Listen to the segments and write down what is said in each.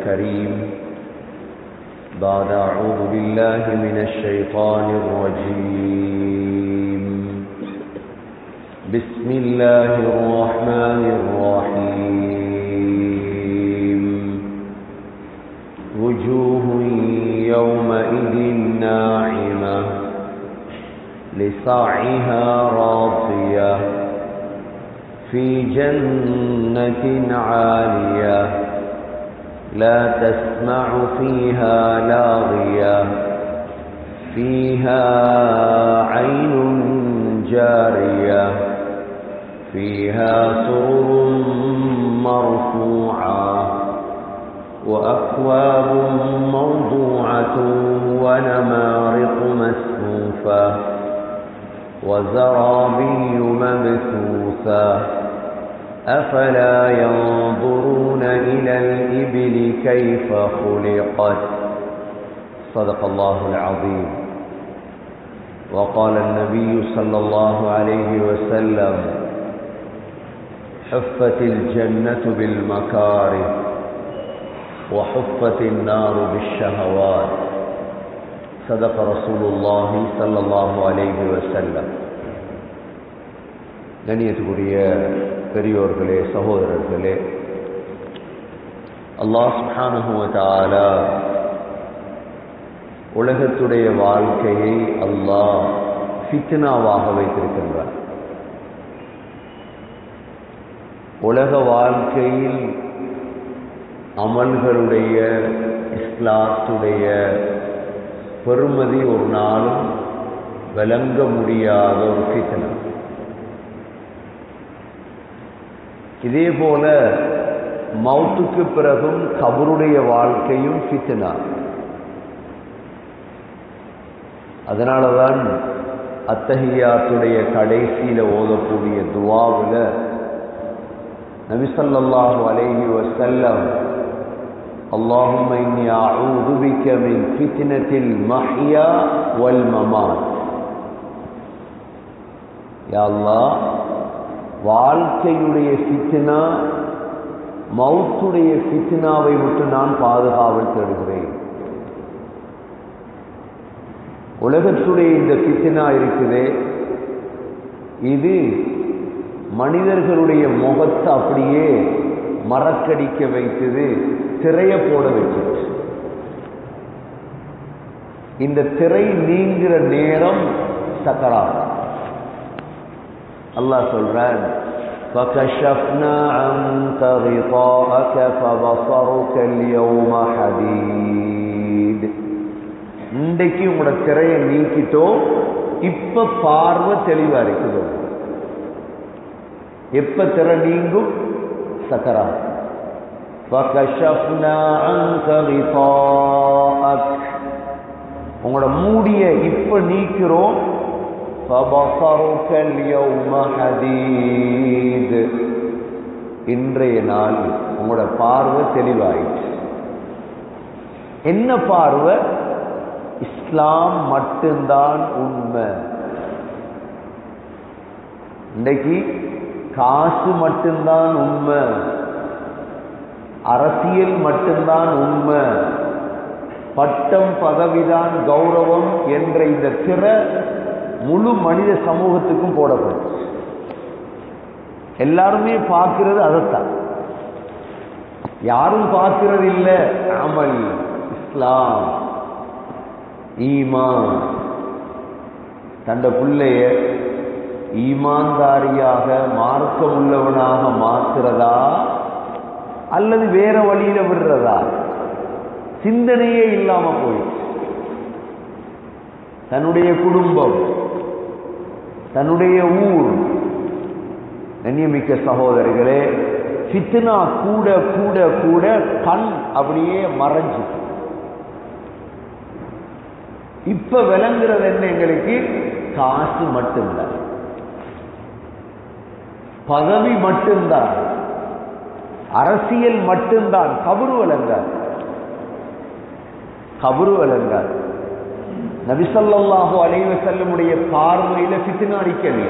الكريم بعد أعوذ بالله من الشيطان الرجيم بسم الله الرحمن الرحيم وجوه يومئذ ناعمة لسعيها راضية في جنة عالية لا تسمع فيها لاغية فيها عين جارية فيها سرر مرفوعة وأكواب موضوعة ونمارق مسفوفة وزرابي مبثوثة أفلا ينظرون إلى الإبل كيف خلقت صدق الله العظيم وقال النبي صلى الله عليه وسلم حفت الجنة بالمكاره وحفت النار بالشهوات صدق رسول الله صلى الله عليه وسلم கண்ணியத்துக்குரிய பெரியோர்களே சகோதரர்களே அல்லாஹ் சுஹானுவத்தால உலகத்துடைய வாழ்க்கையை அல்லாஹ் ஃபித்னாவாக வைத்திருக்கின்றார் உலக வாழ்க்கையில் அமல்களுடைய இஸ்லாத்துடைய பெருமதி ஒரு நாளும் விளங்க முடியாத ஒரு ஃபித்னா இதே போல மவுத்துக்கு பிறகும் கபருடைய வாழ்க்கையும் ஃபித்னா அதனாலதான் அத்தகையாத்துடைய கடைசியில ஓதக்கூடிய துவாவில் நபிசல்லாஹு அலைஹி வசல்லம் اللهم إني أعوذ بك من فتنة المحيا والممات يا الله வாழ்க்கையுடைய ஃபித்னா மவுத்துடைய ஃபித்னாவை விட்டு நான் பாதுகாவல் தேடுகிறேன் உலகத்துடைய இந்த ஃபித்னா இருக்குதே இது மனிதர்களுடைய முகத்தை அப்படியே மறக்கடிக்க வைத்தது திரைய போட வச்சிட்டு இந்த திரை நீங்கிற நேரம் சக்கரா அல்லாஹ் சொல்றான் فكشفنا عنك غطاءك فبصرك اليوم حديد இன்றைக்கு உங்களோட திரையை நீக்கிட்டோம் இப்ப பார்வை தெளிவா இருக்குது எப்ப திரை நீங்கும் சக்கரா فكشفنا عنك غطاءك உங்களோட மூடிய இப்ப நீக்கிறோம் فبصرك اليوم حديد இன்றைய நாள் உங்களோட பார்வை தெளிவாயிற்று என்ன பார்வை இஸ்லாம் மட்டும்தான் உண்மை இன்றைக்கு காசு மட்டும்தான் உண்மை அரசியல் மட்டும்தான் உண்மை பட்டம் பதவிதான் கௌரவம் என்ற இந்த திற முழு மனித சமூகத்துக்கும் போடப்படும் எல்லாருமே பார்க்கிறது அதைத்தான் யாரும் பார்க்கிறது இல்லை அமல் இஸ்லாம் ஈமான் தண்ட பிள்ளைய ஈமான்தாரியாக மார்க்கம் உள்ளவனாக மாத்துறதா அல்லது வேற வழியில விடுறதா சிந்தனையே இல்லாம போயிடுச்சு தன்னுடைய குடும்பம் தன்னுடைய ஊர் கண்ணியமிக்க சகோதரர்களே ஃபித்னா கூட கூட கூட கண் அப்படியே மறைஞ்சு இப்ப விளங்குறது என்ன எங்களுக்கு காசு மட்டும்தான் பதவி மட்டும்தான் அரசியல் மட்டும்தான் கபரு விளங்காது கபரு விளங்காது நபிசல்லாஹு அலைவ செல்லமுடைய பார்வையில ஃபித்னா அடிக்கல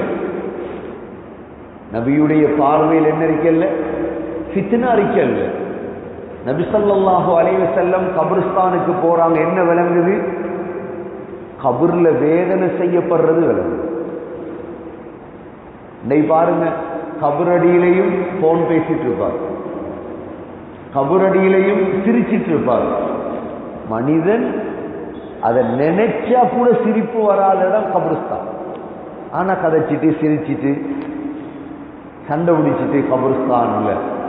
நபியுடைய பார்வையில் என்ன இருக்கல்ல ஃபித்னா அடிக்கல்ல நபிசல்லாஹு அலைவ செல்லம் கபிரிஸ்தானுக்கு போறாங்க என்ன விளங்குது கபூர்ல வேதனை செய்யப்படுறது விளங்குது இன்னைக்கு பாருங்க கபரடியிலையும் போன் பேசிட்டு இருப்பார் கபரடியிலையும் சிரிச்சிட்டு இருப்பார் மனிதன் அதை நினைச்சா கூட சிரிப்பு வராத இடம் கபரிஸ்தான் ஆனா கதைச்சிட்டு சிரிச்சிட்டு சண்டை பிடிச்சிட்டு கபரிஸ்தான்ல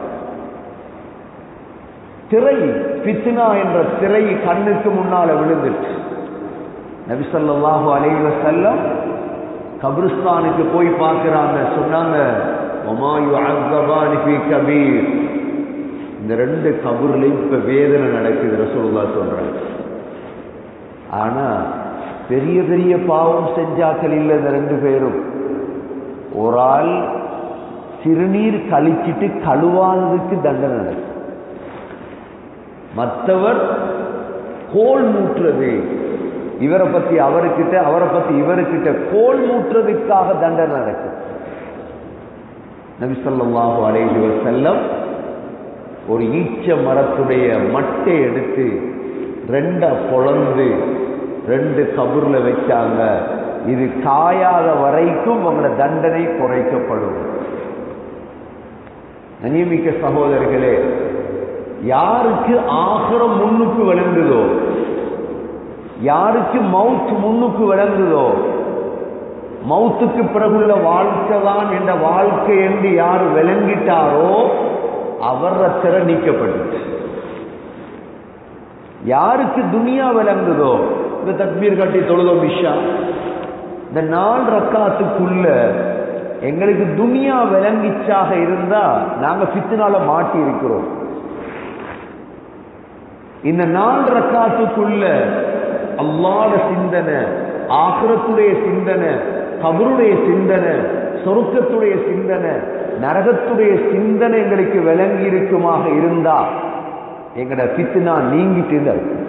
திரை பித்னா என்ற திரை கண்ணுக்கு முன்னால விழுந்துட்டு நபிசல்லாஹு அலைவ செல்லம் கபிரிஸ்தானுக்கு போய் பார்க்கிறாங்க சொன்னாங்க கபீர் இந்த ரெண்டு கபூர்லையும் இப்ப வேதனை நடக்குது ரசூலுல்லா சொல்றாங்க ஆனா பெரிய பெரிய பாவம் செஞ்சாக்கள் இல்லை இந்த ரெண்டு பேரும் ஒரு ஆள் சிறுநீர் கழிச்சிட்டு கழுவாததுக்கு தண்டனை நடக்கும் மற்றவர் கோல் மூட்டுறது இவரை பத்தி அவர்கிட்ட அவரை பத்தி இவர்கிட்ட கோல் மூட்டுறதுக்காக தண்டனை நடக்கும் நபிசல்லாஹு அலைஹி வசல்லம் ஒரு ஈச்ச மரத்துடைய மட்டை எடுத்து ரெண்டா பொழந்து ரெண்டு கபூர்ல வச்சாங்க இது காயாத வரைக்கும் உங்களோட தண்டனை குறைக்கப்படும் நியமிக்க சகோதரர்களே யாருக்கு ஆகிரம் முன்னுக்கு விளங்குதோ யாருக்கு மவுத் முன்னுக்கு விளங்குதோ மவுத்துக்கு பிறகுள்ள வாழ்க்கை தான் என்ற வாழ்க்கை என்று யார் விளங்கிட்டாரோ அவர திற நீக்கப்பட்டு யாருக்கு துனியா விளங்குதோ இந்த தக்பீர் கட்டி தொழுதோம் விஷா இந்த நாள் ரக்காத்துக்குள்ள எங்களுக்கு துனியா விளங்கிச்சாக இருந்தா நாங்க பித்துனால மாட்டி இருக்கிறோம் இந்த நாள் ரக்காத்துக்குள்ள அல்லாத சிந்தனை ஆசுரத்துடைய சிந்தனை கபருடைய சிந்தனை சொருக்கத்துடைய சிந்தனை நரகத்துடைய சிந்தனை எங்களுக்கு விளங்கி இருக்குமாக இருந்தா எங்கட பித்துனா நீங்கிட்டு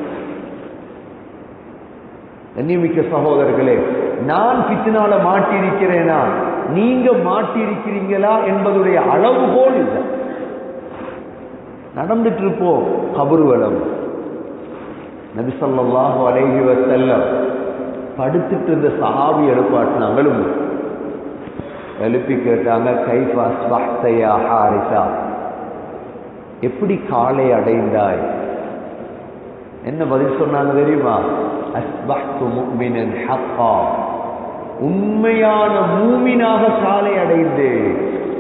கண்ணியமிக்க சகோதரர்களே நான் பித்தினால மாட்டியிருக்கிறேனா நீங்க மாட்டியிருக்கிறீங்களா என்பதுடைய அளவுகோல் இல்லை நடந்துட்டு இருப்போம் கபருவலம் நபிசல்லாஹு அலைஹி வசல்லம் படுத்துட்டு இருந்த சஹாபி எழுப்பாட்டினாங்களும் எழுப்பி கேட்டாங்க கைஃபா ஸ்வஹ்தயா ஹாரிசா எப்படி காலை அடைந்தாய் என்ன பதில் சொன்னாங்க தெரியுமா அஸ்பஹ்து முஃமினன் ஹக்கா உண்மையான மூமினாக காலை அடைந்தேன்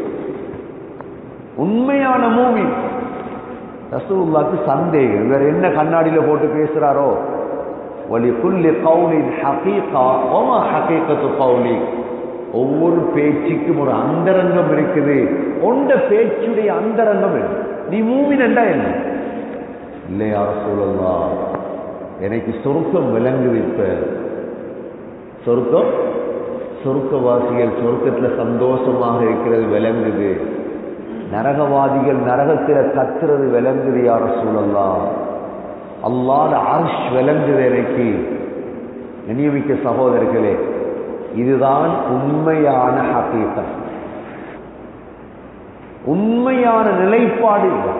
உண்மையான மூமின் ரசூலுல்லாக்கு சந்தேகம் இவர் என்ன கண்ணாடியில போட்டு பேசுறாரோ வலி குல்லி கவுலின் ஹகீகா ஓமா ஹகீகத்து கவுலி ஒவ்வொரு பேச்சுக்கும் ஒரு அந்தரங்கம் இருக்குது உண்ட பேச்சுடைய அந்தரங்கம் என்ன நீ மூமின் என்றா என்ன இல்லையா ரசூலுல்லா எனக்கு சொருக்கம் விளங்குது இப்ப சொருக்கம் சொருக்கவாசிகள் சொருக்கத்துல சந்தோஷமாக இருக்கிறது விளங்குது நரகவாதிகள் நரகத்துல கத்துறது விளங்குது யார சூழல்லாம் அல்லாத அர்ஷ் விளங்குது எனக்கு நியமிக்க சகோதரர்களே இதுதான் உண்மையான ஹக்கீகம் உண்மையான நிலைப்பாடு இதுதான்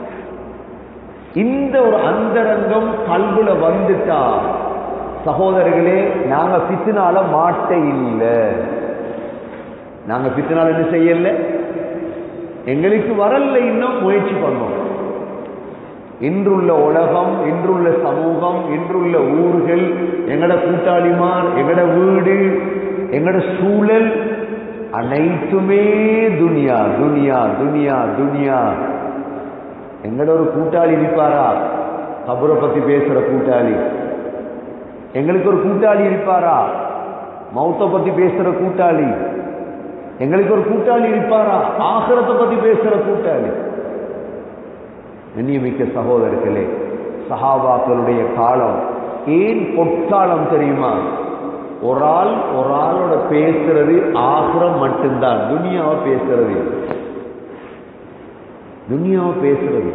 இந்த ஒரு அந்தரங்கம் கல்வில வந்துட்டா சகோதரர்களே நாங்க பித்தினால மாட்ட இல்லை நாங்க பித்தினால என்ன செய்யல எங்களுக்கு வரல இன்னும் முயற்சி பண்ணோம் இன்றுள்ள உலகம் இன்றுள்ள சமூகம் இன்றுள்ள ஊர்கள் எங்கட கூட்டாளிமார் எங்கட வீடு எங்கட சூழல் அனைத்துமே துனியா துனியா துனியா துனியா எங்கட ஒரு கூட்டாளி இருப்பாரா கபரை பத்தி பேசுற கூட்டாளி எங்களுக்கு ஒரு கூட்டாளி இருப்பாரா மௌத்த பத்தி பேசுற கூட்டாளி எங்களுக்கு ஒரு கூட்டாளி இருப்பாரா ஆகரத்தை பத்தி பேசுற கூட்டாளி நியமிக்க சகோதரர்களே சஹாபாக்களுடைய காலம் ஏன் பொற்காலம் தெரியுமா ஒரு ஆள் ஒரு ஆளோட பேசுறது ஆகிரம் மட்டும்தான் துனியாவை பேசுறது துனியாவை பேசுறது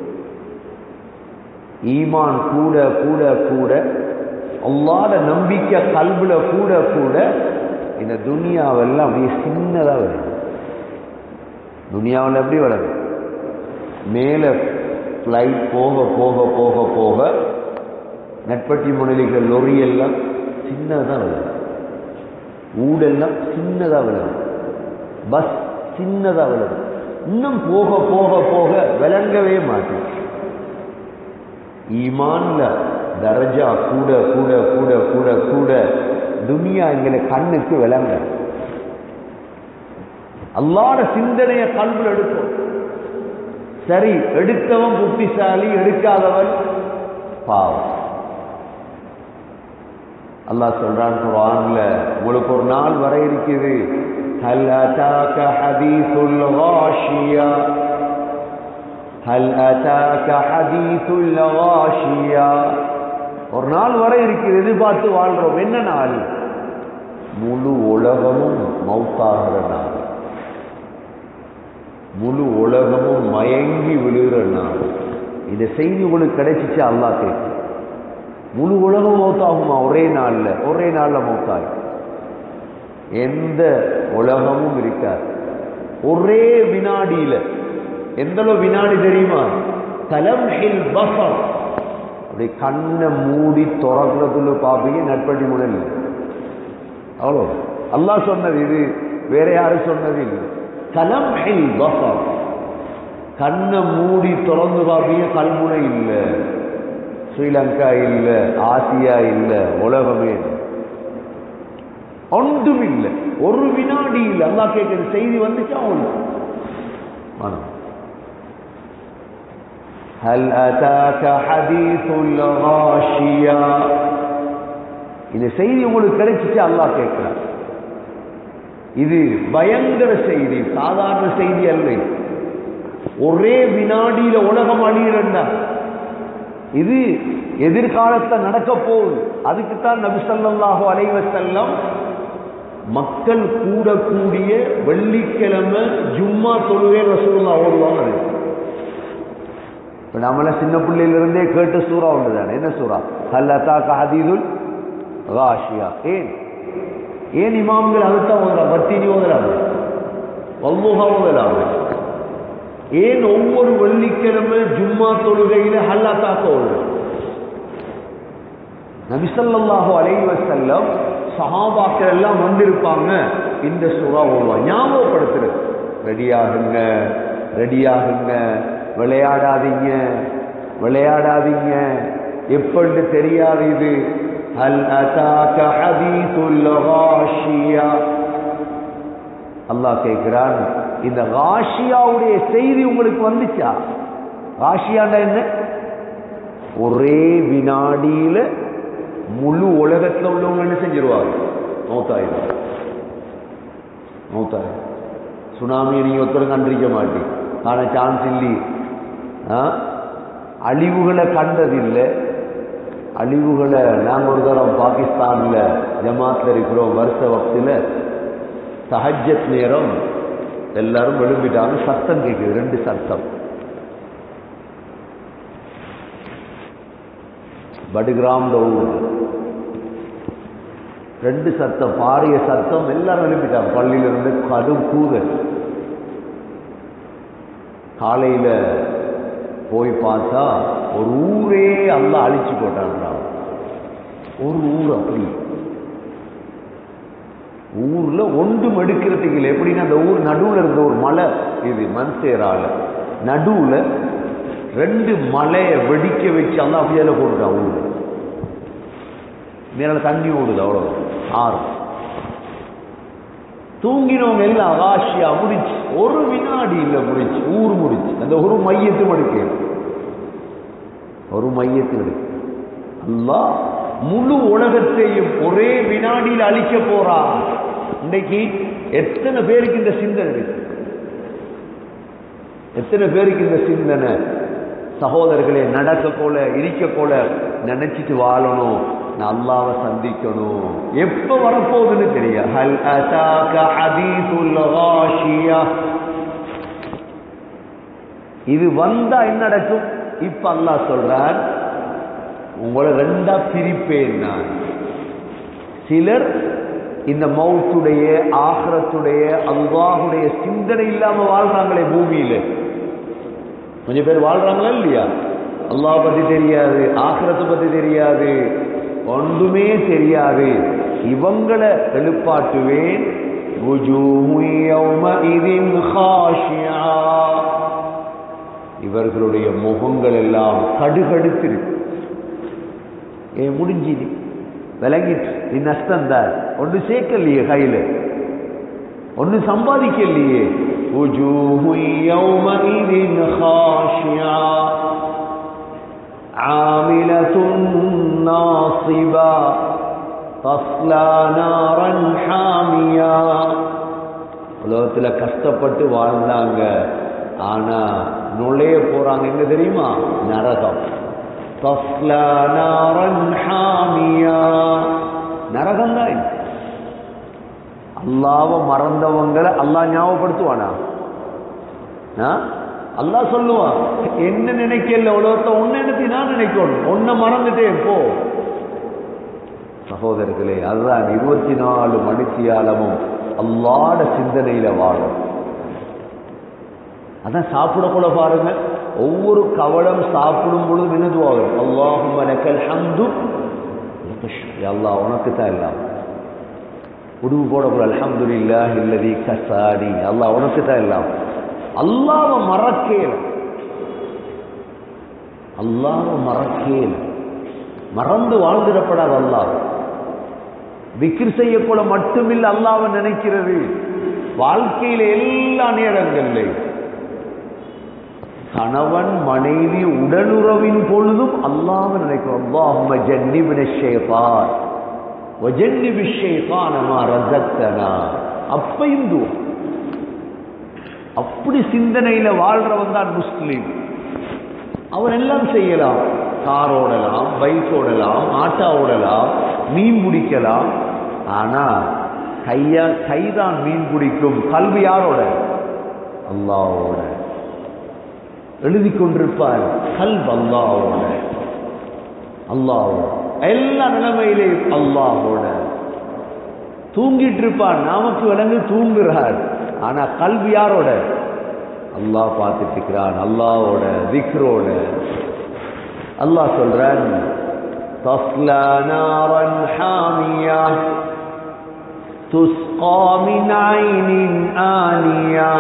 ஈமான் கூட கூட கூட அல்லாத நம்பிக்கை கல்வில கூட கூட இந்த துனியாவெல்லாம் அப்படியே சின்னதா வருது துனியாவில் எப்படி வளரும் மேல ஃப்ளைட் போக போக போக போக நட்பட்டி முன்னிலைகள் லொரி எல்லாம் சின்னதாக விழும் ஊடெல்லாம் சின்னதாக விழும் பஸ் சின்னதாக விழும் இன்னும் போக போக போக விளங்கவே மாட்டேன் ஈமான்ல தரஜா கூட கூட கூட கூட கூட துனியா எங்களை கண்ணுக்கு விளங்க அல்லாட சிந்தனைய கல்வியில் எடுக்கும் சரி எடுத்தவன் புத்திசாலி எடுக்காதவன் பாவம் அல்லாஹ் சொல்றான் குர்ஆன்ல உங்களுக்கு ஒரு நாள் வர இருக்குது ஹல் அதாக ஹதீசுல் காஷியா ஹல் அதாக ஹதீசுல் காஷியா ஒரு நாள் வர இருக்குது எதிர்பார்த்து வாழ்றோம் என்ன நாள் முழு உலகமும் மௌத்தாகிற நாள் முழு உலகமும் மயங்கி விழுகிற நாள் இந்த செய்தி உங்களுக்கு கிடைச்சிச்சு அல்லாஹ் கேட்கும் முழு உலகம் மௌத்தாகுமா ஒரே நாள்ல ஒரே நாள்ல மௌத்தாகும் எந்த உலகமும் இருக்காது ஒரே வினாடியில எந்த அளவு வினாடி தெரியுமா தலம்ஹில் பசர் அப்படி கண்ணை மூடி திறக்கிறதுல பாப்பீங்க நட்படி முடல் அவ்வளோ அல்லாஹ் சொன்னது இது வேற யாரும் சொன்னது இல்லை தலம்ஹில் பசர் கண்ணை மூடி திறந்து பாப்பீங்க கல்முனை இல்லை ஸ்ரீலங்கா இல்லை ஆசியா இல்லை உலகமே இல்லை ஒன்றும் இல்லை ஒரு வினாடி இல்லை அல்லா கேட்கிற செய்தி வந்துச்சா அவங்களுக்கு வாங்க. هل أتاك حديث الغاشية இந்த செய்தி உங்களுக்கு கிடைச்சிச்சு அல்லாஹ் கேட்கிறார் இது பயங்கர செய்தி சாதாரண செய்தி அல்ல இது. ஒரே வினாடியில உலகம் அழியிறண்டா இது எதிர்காலத்தை நடக்க போகுது அதுக்குத்தான் நபி ஸல்லல்லாஹு அலைஹி வஸல்லம் மக்கள் கூடக்கூடிய வெள்ளிக்கிழமை ஜும்மா தொழுவே ரசூலுல்லாஹ் ஓடுவாங்க அது. இப்ப நம்மள சின்ன பிள்ளையிலிருந்தே கேட்ட சூறா ஒன்று தானே என்ன சூறா ஹல் அத்தாக்க ஹதீதுல் ராஷியா ஏன் ஏன் இமாம்கள் அதுதான் ஓதுறாங்க பத்தினி ஓதுறாங்க வல்லுஹா ஓதுறாங்க ஏன் ஒவ்வொரு வெள்ளிக்கிழமை ஜும்மா தொழுகையில ஹல்லா தாக்க ஓடுறாங்க நபிசல்லாஹு அலைஹி வஸல்லம் சஹாபாக்கள் எல்லாம் வந்திருப்பாங்க இந்த சூறா ஓடுவாங்க ஞாபகப்படுத்துறது ரெடியாகுங்க ரெடியாகுங்க விளையாடாதீங்க விளையாடாதீங்க எப்படி தெரியாது இது ஹல் அதாக ஹதீசுல் காஷியா அல்லாஹ் கேட்கிறான் இந்த காஷியாவுடைய செய்தி உங்களுக்கு வந்துச்சா காஷியாண்டா என்ன ஒரே வினாடியில முழு உலகத்துல உள்ளவங்க என்ன செஞ்சிருவாங்க மௌத்தாயிரும் மௌத்தாயிரும் சுனாமியை நீங்க ஒருத்தர் கண்டிருக்க மாட்டீங்க காண சான்ஸ் இல்லை ஆ? அழிவுகளை கண்டதில்லை அழிவுகளை நாங்கள் ஒரு தரம் பாகிஸ்தானில் ஜமாத்தில் இருக்கிறோம் வருஷ வக்தில் தஹஜத் நேரம் எல்லாரும் எழும்பிட்டாங்க சத்தம் கேட்குது ரெண்டு சத்தம் படுகிராம் ஊர் ரெண்டு சத்தம் பாரிய சத்தம் எல்லாரும் எழுப்பிட்டாங்க பள்ளியிலிருந்து கடும் கூதல் காலையில போய் பார்த்தா ஒரு ஊரே அல்ல அழிச்சு போட்டான்றான் ஒரு ஊர் அப்படி ஊர்ல ஒன்றும் எடுக்கிறதுக்கு இல்லை எப்படின்னா அந்த ஊர் நடுவுல இருந்த ஒரு மலை இது மண் சேரால நடுவுல ரெண்டு மலையை வெடிக்க வச்சு அல்ல அப்படியே போட்டுட்டான் ஊர் மேல தண்ணி ஓடுது அவ்வளவு ஆறு தூங்கினவங்க எல்லாம் ஆகாஷியா முடிச்சு ஒரு வினாடி இல்ல முடிச்சு ஊர் முடிச்சு அந்த ஒரு மையத்து மடுக்கு ஒரு மையத்து எடுக்கு அல்லாஹ் முழு உலகத்தையும் ஒரே வினாடியில் அழிக்க போறா இன்னைக்கு எத்தனை பேருக்கு இந்த சிந்தனை இருக்கு எத்தனை பேருக்கு இந்த சிந்தனை சகோதரர்களே நடக்க போல இருக்க போல நினைச்சிட்டு வாழணும் நான் அல்லாவை சந்திக்கணும் எப்ப வரப்போகுதுன்னு தெரியும் ஹல் அதாக ஹதீசுல் காஷியா இது வந்தா என்ன நடக்கும் இப்ப அல்லாஹ் சொல்றார் உங்களை ரெண்டா பிரிப்பேன் நான் சிலர் இந்த மௌத்துடைய ஆகரத்துடைய அல்லாஹுடைய சிந்தனை இல்லாம வாழ்றாங்களே பூமியில கொஞ்சம் பேர் வாழ்றாங்களா இல்லையா அல்லாஹ் பத்தி தெரியாது ஆக்கிரத்தை பத்தி தெரியாது ஒன்றுமே தெரியாது இவங்களை எழுப்பாட்டுவேன் وجوه يومئذ خاشعة. இவர்களுடைய முகங்கள் எல்லாம் கடுகடுத்திருக்கு ஏ முடிஞ்சிது விளங்கிட்டு நீ நஷ்டம் தான் ஒன்று சேர்க்கலையே கையில ஒன்று சம்பாதிக்கலையே وجوه يومئذ خاشعة عاملة ناصبة تصلى نارا حامية உலகத்துல கஷ்டப்பட்டு வாழ்ந்தாங்க ஆனா நுழைய போறாங்க எங்க தெரியுமா நரகம் தஸ்லா நாரன் ஹாமியா நரகம் தான் இது. அல்லாவை மறந்தவங்களை அல்லாஹ் ஞாபகப்படுத்துவானா ஆ? அல்லாஹ் சொல்லுவான் என்ன நினைக்கல உலகத்தை ஒன்னு நினைத்தி நான் நினைக்கணும் ஒன்ன மறந்துட்டேன் போ சகோதரர்களே அதுதான் இருபத்தி நாலு மணித்தியாலமும் அல்லாட சிந்தனையில வாழும் அதான் சாப்பிட கூட பாருங்க ஒவ்வொரு கவலம் சாப்பிடும் பொழுது நினைதுவாகும் அல்லாஹும் எனக்கல் ஹம்து அல்லாஹ் உனக்கு தான் எல்லாம் உடுவு போடக்கூட அல்ஹம்துலில்லாஹ் இல்லதி கசாடி அல்லாஹ் உனக்கு தான் எல்லாம் அல்லாஹ்வை மறக்கேல அல்லாஹ்வை மறக்கேல மறந்து வாழ்ந்திடப்படாது அல்லாஹ் விக்கிர் செய்யக்கூட மட்டுமில்ல அல்லாஹ்வை நினைக்கிறது வாழ்க்கையில எல்லா நேரங்களிலும் கணவன் மனைவி உடலுறவின் பொழுதும் அல்லாஹ் நினைக்கிறோம் அல்லாஹும்ம ஜன்னிபின ஷைத்தான் வஜன்னிபி ஷைத்தான மா ரஸக்தனா அப்பையும் துவா அப்படி சிந்தனையில வாழ்றவன் தான் முஸ்லீம் அவன் எல்லாம் செய்யலாம் கார் ஓடலாம் பைக் ஓடலாம் ஆட்டோ ஓடலாம் மீன் பிடிக்கலாம் ஆனா கையா கைதான் மீன் பிடிக்கும் கல்வி யாரோட அல்லாவோட எழுதி கொண்டிருப்பார் கல்வ் அல்லாவோட அல்லாவோட எல்லா நிலைமையிலையும் அல்லாஹோட தூங்கிட்டு இருப்பார் நமக்கு விளங்கு தூங்குறார் ஆனா கல்வி யாரோட அல்லாஹ் பார்த்துட்டு இருக்கிறான் அல்லாவோட திக்ரோட அல்லாஹ் சொல்றான் تصلى نارا حامية تسقى من عين آنية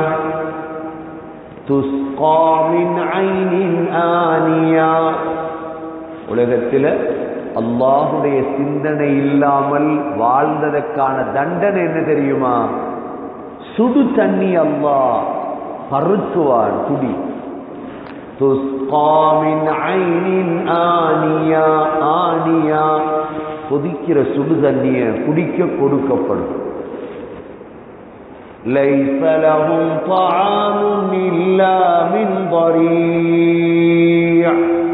تسقى من عين آنية உலகத்தில் அல்லாஹுடைய சிந்தனை இல்லாமல் வாழ்ந்ததற்கான தண்டனை என்ன தெரியுமா சுடு தண்ணி அல்லாஹ் பருத்துவான் குடி துஸ்காமின் ஐனின் ஆனியா ஆனியா கொதிக்கிற சுடு தண்ணிய குடிக்க கொடுக்கப்படும் ليس لهم طعام إلا من ضريع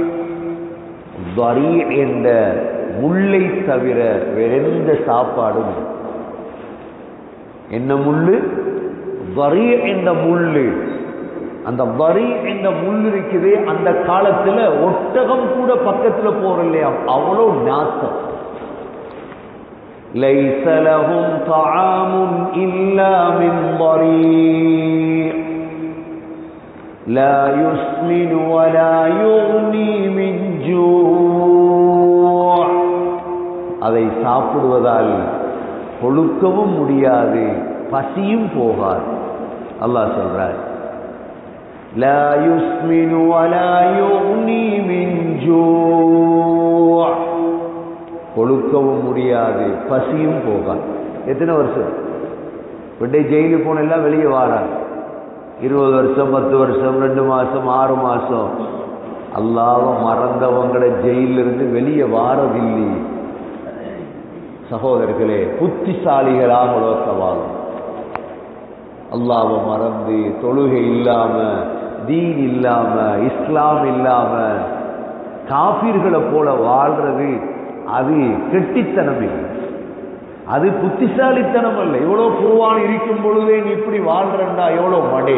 ضريع என்ற முள்ளை தவிர வேறெந்த சாப்பாடும் இல்லை. என்ன முள்ளு வரி என்ற முள்ளு அந்த வரி என்ற முள் இருக்குது அந்த காலத்துல ஒட்டகம் கூட பக்கத்துல போறலையா அவ்வளவு நாசம் ليس لهم طعام إلا من ضريع لا يسمن ولا يغني من جوع அதை சாப்பிடுவதால் கொழுக்கவும் முடியாது பசியும் போகாது அல்லாஹ் சொல்றார் لا يسمن ولا يغني من جوع கொழுக்கவும் முடியாது பசியும் போகாது எத்தனை வருஷம் விட்டை ஜெயிலுக்கு போன எல்லாம் வெளியே வாராங்க இருபது வருஷம் பத்து வருஷம் ரெண்டு மாசம் ஆறு மாசம் அல்லாஹ்வை மறந்தவங்களை ஜெயிலிருந்து வெளியே வாரதில்லை சகோதரர்களே புத்திசாலிகளாக உலகத்தை வாழும் அல்லாவை மறந்து தொழுகை இல்லாம தீன் இல்லாம இஸ்லாம் இல்லாம காபீர்களை போல வாழ்றது அது கெட்டித்தனம் இல்லை அது புத்திசாலித்தனம் அல்ல எவ்வளவு குருவான் இருக்கும் பொழுதே நீ இப்படி வாழ்றண்டா எவ்வளவு மடே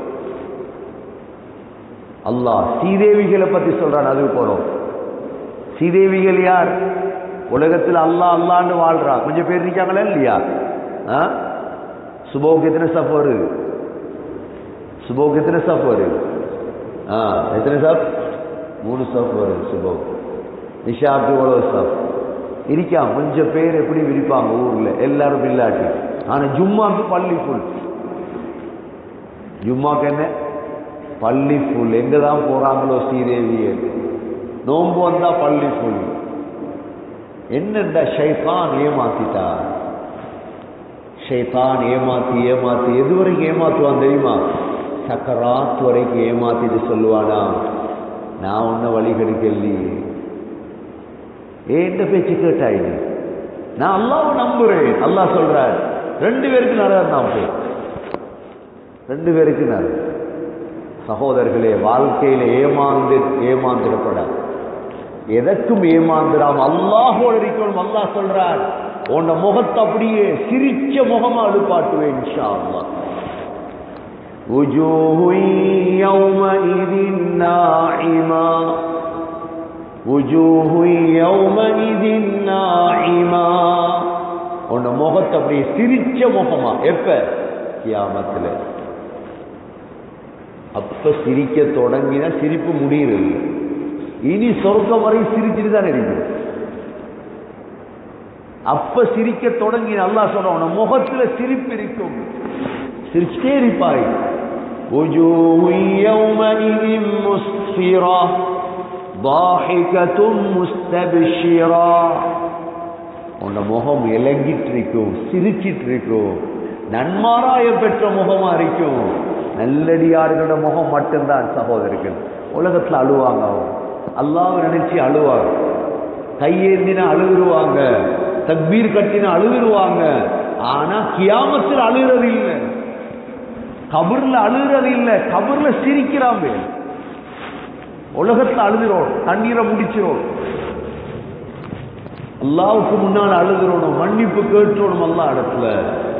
அல்லாஹ் ஸ்ரீதேவிகளை பத்தி சொல்றான் அது போறோம் ஸ்ரீதேவிகள் யார் உலகத்தில் அல்லாஹ் அல்லான்னு வாழ்றா கொஞ்சம் பேர் இருக்காங்களா இல்லையா ஆ? சுபோக்கு எத்தனை சஃப் வருது சுபோக்கு எத்தனை சஃப் வருது ஆ எத்தனை சாப் மூணு சாப் வருது சுபம் நிஷாக்கு எவ்வளவு சாப் இருக்கா கொஞ்சம் பேர் எப்படி விரிப்பாங்க ஊர்ல எல்லாரும் இல்லாட்டி ஆனா ஜும்மாக்கு பள்ளி ஃபுல் ஜும்மாக்கு என்ன பள்ளி ஃபுல் எங்க தான் போறாங்களோ ஸ்ரீதேவியே நோன்பு வந்தா பள்ளி ஃபுல் என்னண்டா ஷைத்தான் ஏமாத்திட்டா ஷைத்தான் ஏமாத்தி ஏமாத்தி எது வரைக்கும் ஏமாத்துவான் தெரியுமா சக்கராத் வரைக்கும் ஏமாத்திட்டு சொல்லுவானா நான் உன்னை வழி கெடுக்கலையே ஏன் பேச்சு கேட்டாயினு நான் அல்லாஹ் நம்புறேன் அல்லாஹ் சொல்றார் ரெண்டு பேருக்கு நரகம் தான் போய் ரெண்டு பேருக்கு நரகம் சகோதரர்களே வாழ்க்கையில ஏமாந்து ஏமாந்துடப்படாது எதற்கும் ஏமாந்துடாம அல்லாஹோட இருக்கணும் அல்லாஹ் சொல்றார் உன்னை முகத்தை அப்படியே சிரிச்ச முகமா அடுப்பாட்டுவேன் இன்ஷா அல்லாஹ் وجوه يومئذ ناعمة وجوه يومئذ ناعمة உன்னை முகத்தை அப்படியே சிரிச்ச முகமா எப்ப கியாமத்துல அப்ப சிரிக்க தொடங்கினா சிரிப்பு முடியறது இனி சொர்க்கம் வரை சிரிச்சுட்டு தான் இருக்குது அப்ப சிரிக்க தொடங்கி நல்லா சொல்ற உன முகத்துல சிரிப்பு இருக்கும் சிரிச்சிட்டே இருப்பாய் وجوه يومئذ مسفرة ضاحكة مستبشرة உன்ன முகம் இலங்கிட்டு இருக்கும் சிரிச்சிட்டு இருக்கும் நன்மாராய பெற்ற முகமா இருக்கும் நல்லடியார்களோட முகம் மட்டும்தான் சகோதரர்கள் உலகத்துல அழுவாங்க அவங்க அல்லாஹ் நினைச்சு அழுவாங்க கையேந்தினா அழுதுருவாங்க தக்பீர் கட்டினா அழுதுருவாங்க ஆனா கியாமத்தில் அழுகிறது இல்லை கபர்ல அழுகிறது இல்லை கபர்ல சிரிக்கிறான் பேர் உலகத்துல அழுதுறோம் தண்ணீரை முடிச்சிரோம் அல்லாவுக்கு முன்னால் அழுகிறோம் மன்னிப்பு கேட்டோம் அல்லா இடத்துல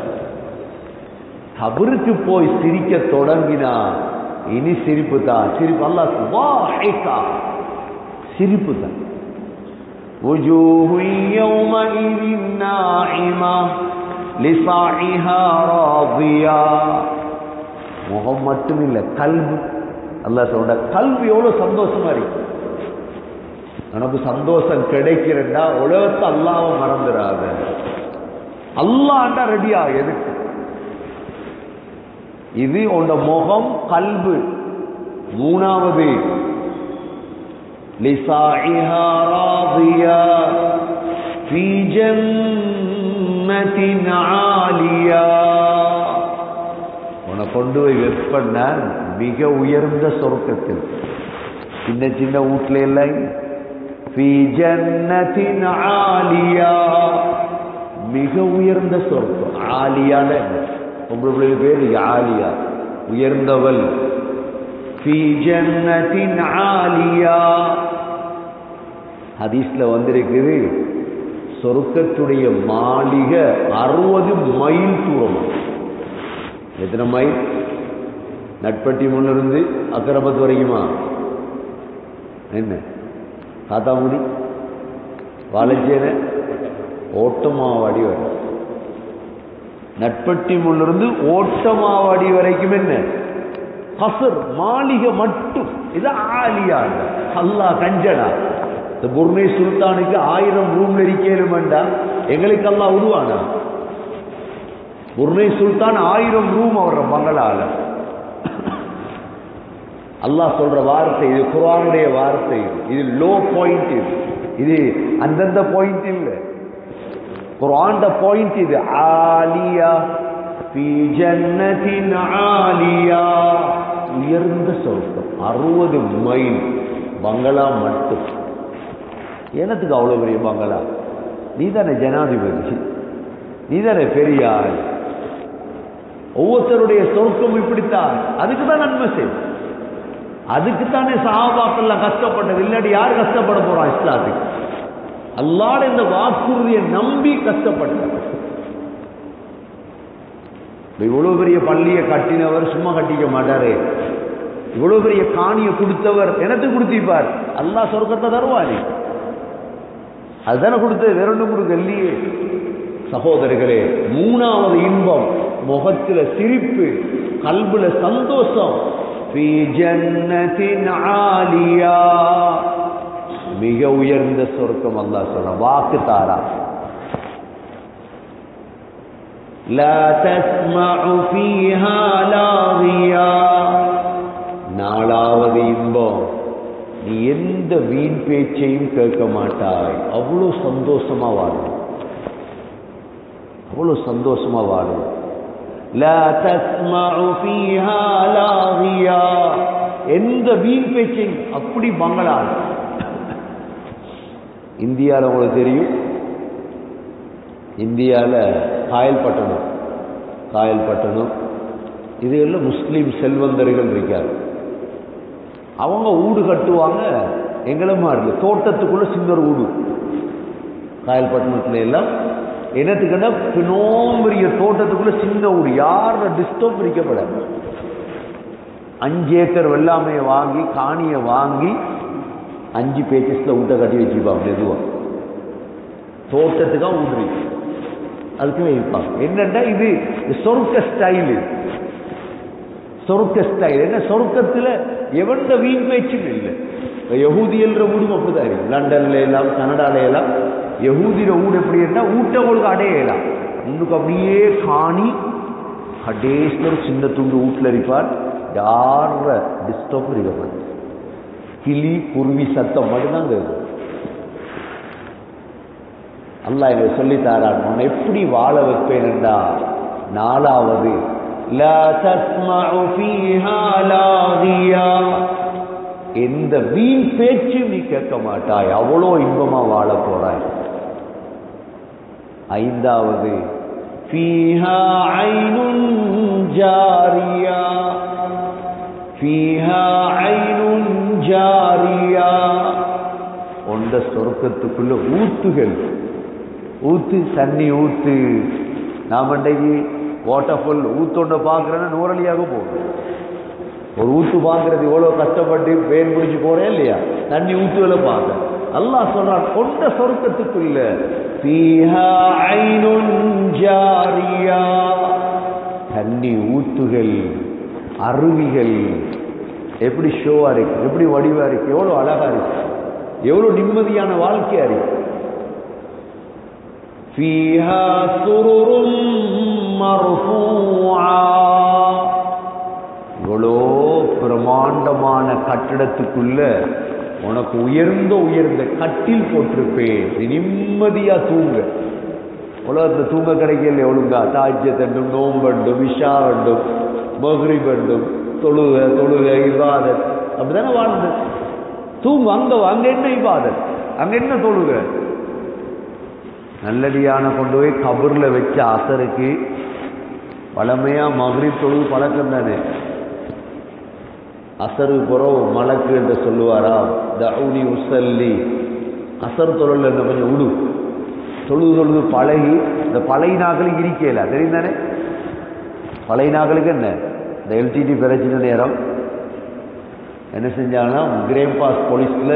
கபருக்கு போய் சிரிக்க தொடங்கினா இனி சிரிப்பு தான் சிரிப்பு அல்லாஹ் வாஹிகா சிரிப்பு தான் وجوه يومئذ ناعمة لصاعها راضية முகம் மட்டும் இல்ல கல்வி அல்லாஹ் சொல்ற கல்வி எவ்வளவு சந்தோஷமா இருக்கு நமக்கு சந்தோஷம் கிடைக்கிறண்டா உலகத்தை அல்லாவை மறந்துடாத அல்லாண்டா ரெடியா எதுக்கு இது உன்னோட முகம் கல்பு மூணாவது لساعها راضية في جنة عالية உன்னை கொண்டு போய் வெப்பண்ண மிக உயர்ந்த சொர்க்கத்தில் சின்ன சின்ன வீட்டுல எல்லாம் في جنة عالية மிக உயர்ந்த சொர்க்கம் ஆலியான உங்களுடைய பிள்ளைகள் பேர் ஆலியா உயர்ந்தவள் في جنة عالية ஹதீஸ்ல வந்திருக்குது சொர்க்கத்துடைய மாளிகை அறுபது மைல் தூரம் எத்தனை மைல் நட்பட்டி முன்னிருந்து அக்கரபத் வரைக்குமா என்ன காத்தாமுடி வாழைச்சேன ஓட்டமாவாடி வரை நட்பட்டி முன்னிருந்து ஓட்டமாவாடி வரைக்கும் என்ன கசர் மாளிகை மட்டும் இது ஆலியா அல்லா கஞ்சடா இந்த புர்னே சுல்தானுக்கு ஆயிரம் ரூம்ல இருக்கேனுமெண்டா எங்களுக்கு எல்லாம் உருவானா புர்னே சுல்தான் ஆயிரம் ரூம் அவர பங்களால அல்லாஹ் சொல்ற வார்த்தை இது குரானுடைய வார்த்தை இது லோ பாயிண்ட் இது இது அந்தந்த பாயிண்ட் இல்ல குரான் பாயிண்ட் இது ஆலியா في جنة عالية உயர்ந்த சொர்க்கம் அறுபது மைல் பங்களா மட்டும் எனத்துக்கு அவ்வளவு பெரிய பங்களா நீ தானே ஜனாதிபதி நீ தானே பெரியார் ஒவ்வொருத்தருடைய சொர்க்கம் இப்படித்தான் அதுக்கு தான் நன்மை செய் அதுக்கு தானே சஹாபாக்கள்லாம் கஷ்டப்பட்டது இல்லாட்டி யார் கஷ்டப்பட போறான் இஸ்லாத்துக்கு அல்லாட இந்த வாக்குறுதியை நம்பி கஷ்டப்பட்டார் இவ்வளவு பெரிய பள்ளியை கட்டினவர் சும்மா கட்டிக்க மாட்டாரு இவ்வளவு பெரிய காணியை கொடுத்தவர் எனக்கு கொடுத்திப்பார் அல்லா சொர்க்கத்தை தருவாரு அதுதானே கொடுத்தது வேற ஒன்றும் கொடுக்க இல்லையே சகோதரர்களே மூணாவது இன்பம் முகத்துல சிரிப்பு கல்புல சந்தோஷம் في جنة عالية மிக உயர்ந்த சொர்க்கம் அல்லாஹ் சொல்ற வாக்கு தாரா لا تسمع فيها لاغيا நாலாவது இன்பம் நீ எந்த வீண் பேச்சையும் கேட்க மாட்டாய் அவ்வளவு சந்தோஷமா வாழும் அவ்வளவு சந்தோஷமா வாழும் لا تسمع فيها لاغيا எந்த வீண் பேச்சையும் அப்படி பங்களா இந்தியாவில் உங்களுக்கு தெரியும் இந்தியாவில் காயல் பட்டணம் காயல் பட்டணம் இது எல்லாம் முஸ்லீம் செல்வந்தர்கள் இருக்காரு அவங்க ஊடு கட்டுவாங்க எங்களை மாதிரி தோட்டத்துக்குள்ள சின்ன ஒரு ஊடு காயல் பட்டணத்துல எல்லாம் என்னத்துக்குன்னா பினோம்பரிய தோட்டத்துக்குள்ள சின்ன ஊடு யார டிஸ்டர்ப் இருக்கப்பட அஞ்சு ஏக்கர் வெள்ளாமையை வாங்கி காணியை வாங்கி அஞ்சு பேச்சஸ்ல ஊட்ட கட்டி வச்சிருப்பாங்க மெதுவா தோட்டத்துக்காக ஊடுறி அதுக்கு வைப்பாங்க என்னன்னா இது சொர்க்க ஸ்டைலு சொர்க்க ஸ்டைல் என்ன சொர்க்கத்தில் எவன்ட வீண் பேச்சும் இல்லை யகூதியல்ற ஊடும் அப்படிதான் இருக்கு லண்டன்ல எல்லாம் கனடால எல்லாம் யகூதிர ஊடு எப்படி இருந்தா ஊட்டவங்களுக்கு அடையலாம் முன்னுக்கு அப்படியே காணி கடைசியில் ஒரு சின்ன துண்டு வீட்டில் இருப்பார் யார டிஸ்டர்ப் இருக்கப்படும் கிளி குருவி சத்தம் மட்டும்தான் கேட்கும் அல்லாஹ் இதை சொல்லி தாரான் உன்னை எப்படி வாழ வைப்பேன்டா நாலாவது لا تسمع فيها لاغيا எந்த வீண் பேச்சு நீ கேட்க மாட்டாய் அவ்வளோ இன்பமா வாழ போறாய் ஐந்தாவது فيها عين جارية فيها عين جارية உண்ட சொர்க்கத்துக்குள்ள ஊத்துகள் ஊத்து தண்ணி ஊத்து நாம் அன்றைக்கு வாட்டர்ஃபால் ஊத்தொண்ட பார்க்குறேன்னா நூறலியாக போகும் ஒரு ஊத்து பார்க்கறது எவ்வளோ கஷ்டப்பட்டு பேர் முடிச்சு போறேன் இல்லையா தண்ணி ஊத்துகளை பார்க்க அல்லாஹ் சொல்றான் கொண்ட சொர்க்கத்துக்குள்ள ஃபீஹா ஐனுன் ஜாரியா தண்ணி ஊத்துகள் அருவிகள் எப்படி ஷோவா இருக்கு எப்படி வடிவா இருக்கு எவ்வளோ அழகா இருக்கு எவ்வளோ நிம்மதியான வாழ்க்கையா இருக்கு فيها سرر مرفوعة இவ்வளோ பிரமாண்டமான கட்டிடத்துக்குள்ள உனக்கு உயர்ந்த உயர்ந்த கட்டில் போட்டிருப்பேன் நீ நிம்மதியா தூங்க உலகத்துல தூங்க கிடைக்கல ஒழுங்கா தாஜ்யத்தண்டும் நோம்பண்டும் விஷா வேண்டும் மகுரி வேண்டும் தொழுக தொழுக இபாதத் அப்படிதானே வாழ்ந்து தூங்கு அங்க அங்க என்ன இபாதத் அங்க என்ன தொழுக நல்லடியான கொண்டு போய் கபூர்ல வச்ச அசருக்கு பழமையா மகரி தொழுது பழக்கம் தானே அசரு புறம் மலக்கு என்று சொல்லுவாரா தவுனி உசல்லி அசர் தொழில் என்ன கொஞ்சம் உடு தொழுது தொழுது பழகி இந்த பழைய நாக்களுக்கு இருக்கல தெரியும் தானே பழைய நாக்களுக்கு என்ன இந்த எல்டிடி பிரச்சனை நேரம் என்ன செஞ்சாங்கன்னா கிரேம் பாஸ் போலீஸ்ல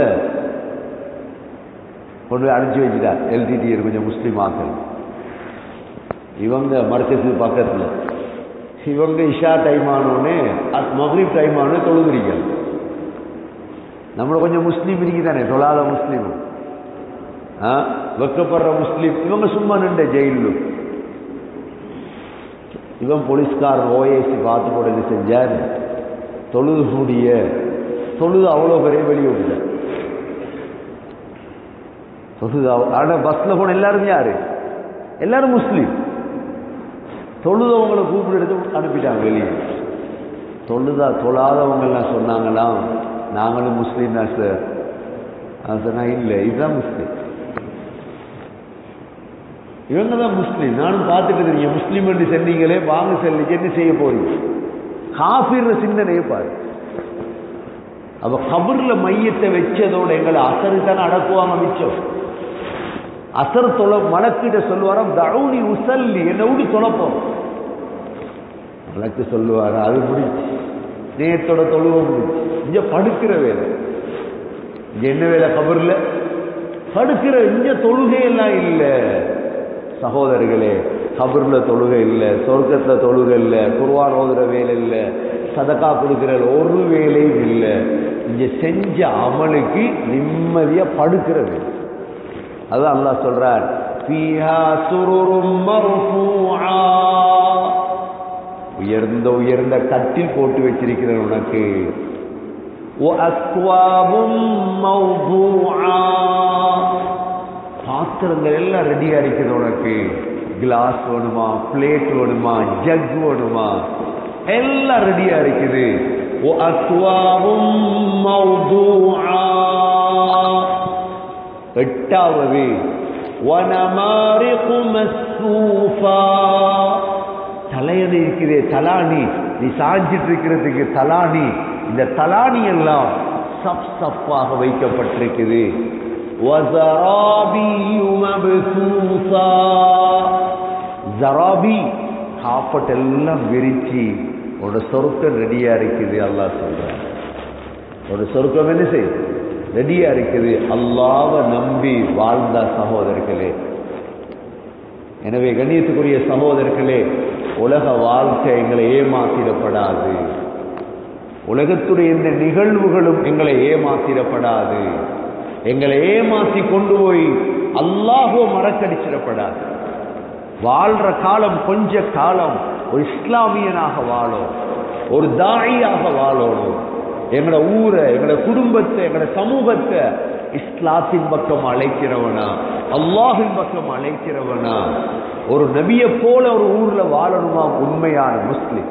கொண்டு போய் அனுப்பிச்சு வச்சுட்டார் எல்டிடி கொஞ்சம் முஸ்லீம் ஆக்கள் இவங்க மர்க்கத்து பக்கத்தில் இவங்க இஷா டைம் ஆனோடனே அத் மஹ்ரீப் டைம் ஆனோடனே தொழுகிறீங்க நம்மள கொஞ்சம் முஸ்லீம் இருக்கு தானே தொழாத முஸ்லீம் ஆ வெக்கப்படுற முஸ்லீம் இவங்க சும்மா நின்ற ஜெயிலு இவன் போலீஸ்காரன் ஓஏசி பார்த்து போட என்ன செஞ்சார் தொழுது கூடிய தொழுது அவ்வளோ பெரிய வெளியே விட்டார் தொழுது ஆனா பஸ்ல போன எல்லாரும் யாரு எல்லாரும் முஸ்லீம் தொழுதவங்களை கூப்பிட்டு எடுத்து அனுப்பிட்டாங்க வெளியே தொழுதா தொழாதவங்கெல்லாம் சொன்னாங்களாம் நாங்களும் முஸ்லீம் தான் சார் நான் சொன்னா இல்லை இதுதான் முஸ்லீம் இவங்க தான் முஸ்லீம் நானும் பார்த்துட்டு இருக்கீங்க முஸ்லீம் என்று சொன்னீங்களே வாங்க செல்லி என்ன செய்ய போறீங்க காஃபிர் சிந்தனையை பாரு அவ கபர்ல மையத்தை வச்சதோட எங்களை அசரு தானே அடக்குவாங்க மிச்சம் அசர் தொலை மலக்கிட்ட சொல்லுவாராம் தவுனி உசல்லி என்ன விட்டு தொலைப்போம் மலக்கு சொல்லுவாரா அது முடிச்சு நேத்தோட தொழுவ முடிச்சு இங்க படுக்கிற வேலை இங்க என்ன வேலை கபர்ல படுக்கிற இங்க தொழுகை எல்லாம் இல்லை சகோதரர்களே கபர்ல தொழுகை இல்லை சொர்க்கத்துல தொழுகை இல்லை குர்வான் ஓதுற வேலை இல்லை சதக்கா கொடுக்கிறது ஒரு வேலையும் இல்லை இங்க செஞ்ச அமலுக்கு நிம்மதியா படுக்கிறது அதுதான் அல்லாஹ் சொல்றார் ஃபீஹா சுருரும் மர்ஃபூஆ உயர்ந்த உயர்ந்த கட்டில் போட்டு வச்சிருக்கிறேன் உனக்கு وَأَكْوَابٌ مَوْضُوعًا பாத்திரங்கள் எல்லாம் ரெடியா இருக்குது உனக்கு கிளாஸ் வேணுமா பிளேட் வேணுமா ஜக் வேணுமா எல்லாம் ரெடியா இருக்குது وَأَكْوَابٌ مَوْضُوعًا எட்டாவது وَنَمَارِقُ مَصْفُوفًا தலையணை இருக்குதே தலாணி நீ சாஞ்சிட்டு இருக்கிறதுக்கு தலாணி இந்த தலாணி எல்லாம் சப் சப்பாக வைக்கப்பட்டிருக்குது وَزَرَابِيُّ مَبْثُوثًا ஜராபி காப்பட் எல்லாம் விரிச்சு உன்னோட சொருக்கம் ரெடியா இருக்குது அல்லாஹ் சொல்றான் ஒரு சொருக்கம் என்ன செய் ரெடியா இருக்குது அல்லாவை நம்பி வாழ்ந்த சகோதரர்களே எனவே கண்ணியத்துக்குரிய சகோதரர்களே உலக வாழ்க்கை எங்களை ஏமாத்திடப்படாது உலகத்துடைய இந்த நிகழ்வுகளும் எங்களை ஏமாத்திடப்படாது எங்களை ஏமாத்தி கொண்டு போய் அல்லாஹோ மறக்கடிச்சிடப்படாது வாழ்ற காலம் கொஞ்ச காலம் ஒரு இஸ்லாமியனாக வாழும் ஒரு தாயியாக வாழணும் எங்களோட ஊரை எங்களோட குடும்பத்தை எங்களோட சமூகத்தை இஸ்லாத்தின் பக்கம் அழைக்கிறவனா அல்லாஹின் பக்கம் அழைக்கிறவனா ஒரு நபியை போல ஒரு ஊர்ல வாழணுமா உண்மையான முஸ்லிம்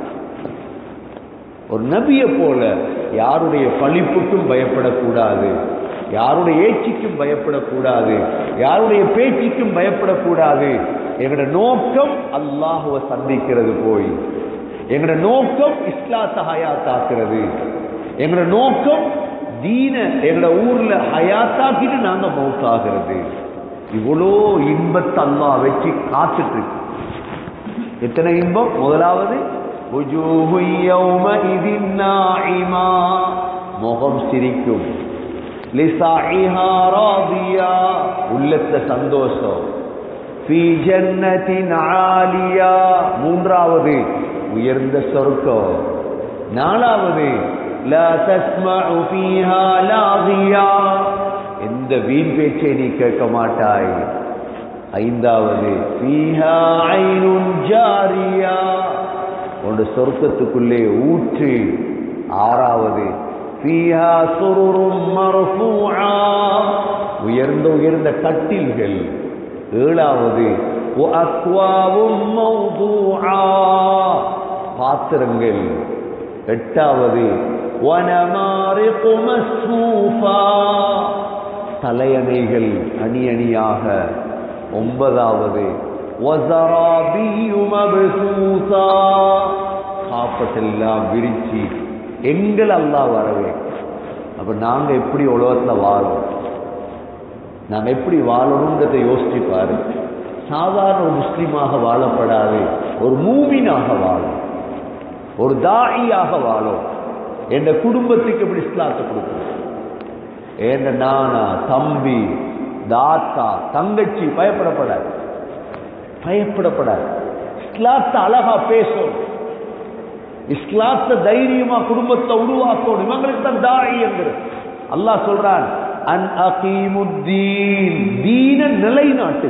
ஒரு நபியை போல யாருடைய பழிப்புக்கும் பயப்படக்கூடாது யாருடைய ஏச்சிக்கும் பயப்படக்கூடாது யாருடைய பேச்சுக்கும் பயப்படக்கூடாது எங்களோட நோக்கம் அல்லாஹுவை சந்திக்கிறது போய் எங்களோட நோக்கம் இஸ்லாத்த ஹயாத்தாக்குறது எங்களோட நோக்கம் தீன எங்களோட ஊர்ல ஹயாத்தாக்கிட்டு நாங்க மௌத்தாகிறது இவ்வளோ இன்பத்தை அல்லாஹ் வச்சு காத்துட்டு இருக்கு. எத்தனை இன்பம் முதலாவது وجوه يومئذ ناعمة முகம் சிரிக்கும் லிசாஇஹா ராதியா உள்ளத்த சந்தோஷம் ஃபீ ஜன்னத்தின் ஆலியா மூன்றாவது உயர்ந்த சொர்க்கம் நாலாவது லா தஸ்மஉ ஃபீஹா லாகியா எந்த வீண் பேச்சை நீ கேட்க மாட்டாய் ஐந்தாவது ஃபீஹா ஐனுன் ஜாரியா உன்னோட சொர்க்கத்துக்குள்ளே ஊற்று ஆறாவது ஃபீஹா சுருரும் மர்ஃபூஆ உயர்ந்த உயர்ந்த கட்டில்கள் ஏழாவது வஅக்வாவும் மௌதூஆ பாத்திரங்கள் எட்டாவது வனமாரிகு மஸ்ஃபூஃபா தலையணைகள் அணி அணியாக ஒன்பதாவது வஸராபியு மப்சூஸா காப்பட்டெல்லாம் விரிச்சு எங்கள் அல்லாஹ் வரவே அப்ப நாங்க எப்படி உலகத்துல வாழணும் நாங்க எப்படி வாழணுன்றதை யோசிச்சு பாரு சாதாரண ஒரு முஸ்லீமாக வாழப்படாது ஒரு மூமினாக வாழும் ஒரு தாயியாக வாழும் என் குடும்பத்துக்கு எப்படி இஸ்லாத்தை கொடுக்கணும் என் நானா தம்பி தாத்தா தங்கச்சி பயப்படப்படாது பயப்படப்படாது இஸ்லாத்தை அழகா பேசும் இஸ்லாத்தை தைரியமா குடும்பத்தை உருவாக்கணும் இவங்களுக்கு தான் தாயிங்கிறது அல்லாஹ் சொல்றான் அன் அகீமுத்தீன் தீன நிலைநாட்டு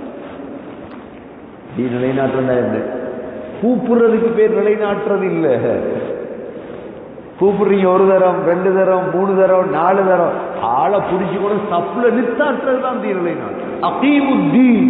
தீ நிலைநாட்டுறதா என்ன கூப்பிடுறதுக்கு பேர் நிலைநாட்டுறது இல்ல கூப்பிடுறீங்க ஒரு தரம் ரெண்டு தரம் மூணு தரம் நாலு தரம் ஆளை பிடிச்சு கூட சப்புல நித்தாட்டுறது தான் தீ நிலைநாட்டு அகீமுத்தீன்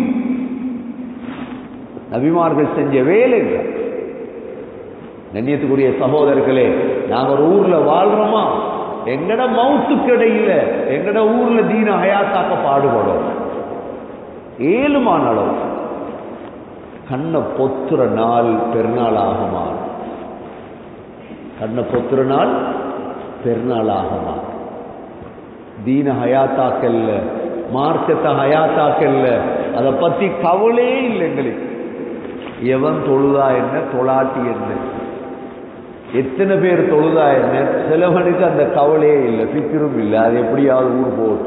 நபிமார்கள் செஞ்ச வேலைகள் கண்ணியத்துக்குரிய சகோதரர்களே நாங்க ஒரு ஊர்ல வாழ்றோமா எங்கட மவுத்துக்கு இடையில எங்கட ஊர்ல தீன ஹயாத்தாக்க பாடுபடும் ஏழுமான அளவு கண்ணை பொத்துற நாள் பெருநாள் ஆகுமா கண்ணை பொத்துற நாள் பெருநாள் ஆகுமா தீன ஹயாத்தாக்கல்ல மார்க்கத்தை ஹயாத்தாக்கல்ல அதை பத்தி கவலையே இல்லை எங்களுக்கு எவன் தொழுதா என்ன தொழாட்டி என்ன எத்தனை பேர் தொழுதா என்ன சிலவனுக்கு அந்த கவலையே இல்லை பிக்கிரும் இல்லை அது எப்படியாவது ஊர் போகும்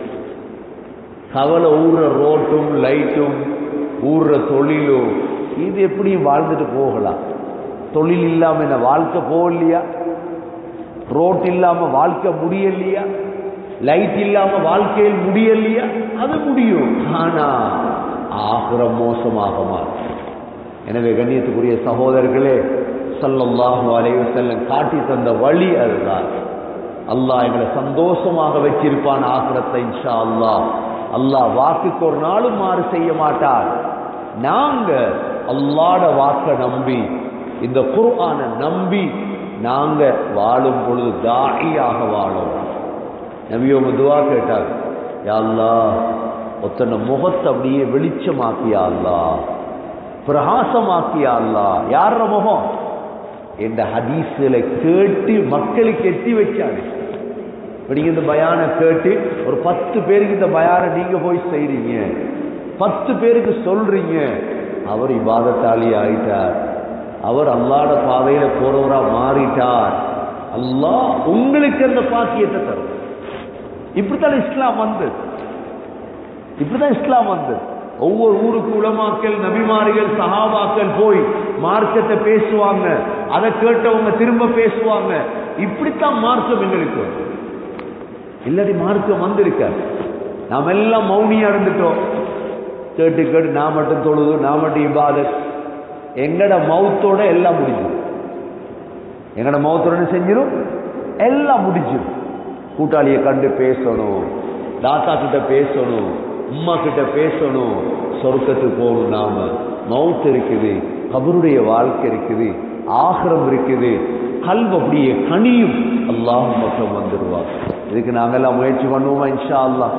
கவலை ஊர்ற ரோட்டும் லைட்டும் ஊர்ற தொழிலும் இது எப்படியும் வாழ்ந்துட்டு போகலாம் தொழில் இல்லாம என்ன வாழ்க்கை போகலையா ரோட் இல்லாம வாழ்க்கை முடியலையா லைட் இல்லாம வாழ்க்கையில் முடியலையா அது முடியும் ஆனா ஆகிரம் மோசமாக மாறும் எனவே கண்ணியத்துக்குரிய சகோதரர்களே ஸல்லல்லாஹு அலைஹி வஸல்லம் காட்டி தந்த வழி அதுதான் அல்லாஹ் எங்களை சந்தோஷமாக வச்சிருப்பான் ஆகிரத்தை இன்ஷா அல்லாஹ் அல்லாஹ் வாக்குக்கு ஒரு நாளும் மாறு செய்ய மாட்டார் நாங்க அல்லாட வாக்க நம்பி இந்த குர்ஆனை நம்பி நாங்க வாழும் பொழுது தாயியாக வாழும் நபியோங்க துவா கேட்டார் யா அல்லாஹ் ஒத்தனை முகத்தை அப்படியே வெளிச்சமாக்கியா அல்லாஹ் பிரகாசமாக்கியா அல்லாஹ் யார முகம் என்ற ஹதீஸ்களை கேட்டு மக்களுக்கு எட்டி வச்சாங்க இப்ப நீங்க இந்த பயான கேட்டு ஒரு பத்து பேருக்கு இந்த பயான நீங்க போய் செய்றீங்க பத்து பேருக்கு சொல்றீங்க அவர் இபாதத்தாளி ஆயிட்டார் அவர் அல்லாட பாதையில போறவரா மாறிட்டார் அல்லாஹ் உங்களுக்கு அந்த பாக்கியத்தை தரும் இப்படித்தான் இஸ்லாம் வந்தது இப்படிதான் இஸ்லாம் வந்தது ஒவ்வொரு ஊருக்கு உலமாக்கள் நபிமார்கள் சஹாபாக்கள் போய் மார்க்கத்தை பேசுவாங்க அதை கேட்டவங்க திரும்ப பேசுவாங்க இப்படித்தான் மார்க்கம் எங்களுக்கு வந்தது. இல்லாட்டி மார்க்கம் வந்திருக்க நாம் எல்லாம் மௌனியா இருந்துட்டோம் கேட்டு கேட்டு நான் மட்டும் தொழுது நான் மட்டும் இபாதத் எங்கட மௌத்தோட எல்லாம் முடிஞ்சிடும் எங்கட மௌத்தோட என்ன செஞ்சிடும் எல்லாம் முடிஞ்சிடும் கூட்டாளியை கண்டு பேசணும் தாத்தா கிட்ட பேசணும் உம்மா கிட்ட பேசணும் சொர்க்கத்துக்கு போகணும் நாம மவுத் இருக்குது கபருடைய வாழ்க்கை இருக்குது ஆகிரம் இருக்குது கல்வ அப்படியே கனியும் அல்லாஹ் மட்டும் வந்துடுவார் இதுக்கு நாங்கெல்லாம் முயற்சி பண்ணுவோமா இன்ஷா அல்லாஹ்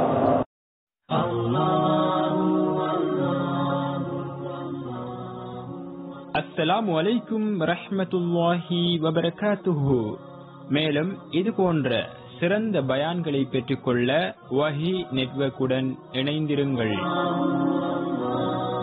அஸ்ஸலாமு அலைக்கும் ரஹ்மத்துல்லாஹி வபரகாத்துஹு மேலும் இது போன்ற சிறந்த பயான்களை பெற்றுக்கொள்ள வஹி நெட்வொர்க்குடன் இணைந்திருங்கள்